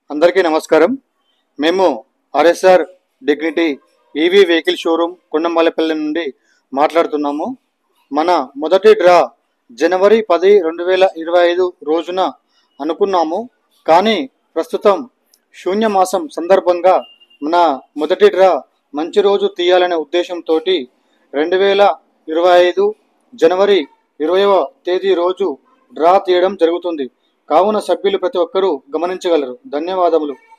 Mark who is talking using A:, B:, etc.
A: అందరికీ నమస్కారం మేము RSR dignity EV vehicle showroom Kondamallapalli నుండి మాట్లాడుతున్నాము మన మొదటి డ్రా జనవరి పది రెండు వేల ఇరవై ఐదు రోజున అనుకున్నాము కానీ ప్రస్తుతం శూన్య మాసం సందర్భంగా మన మొదటి డ్రా మంచి రోజు తీయాలనే ఉద్దేశంతో రెండు వేల ఇరవై ఐదు జనవరి ఇరవైవ తేదీ రోజు డ్రా తీయడం జరుగుతుంది కావున సభ్యులు ప్రతి ఒక్కరూ గమనించగలరు ధన్యవాదములు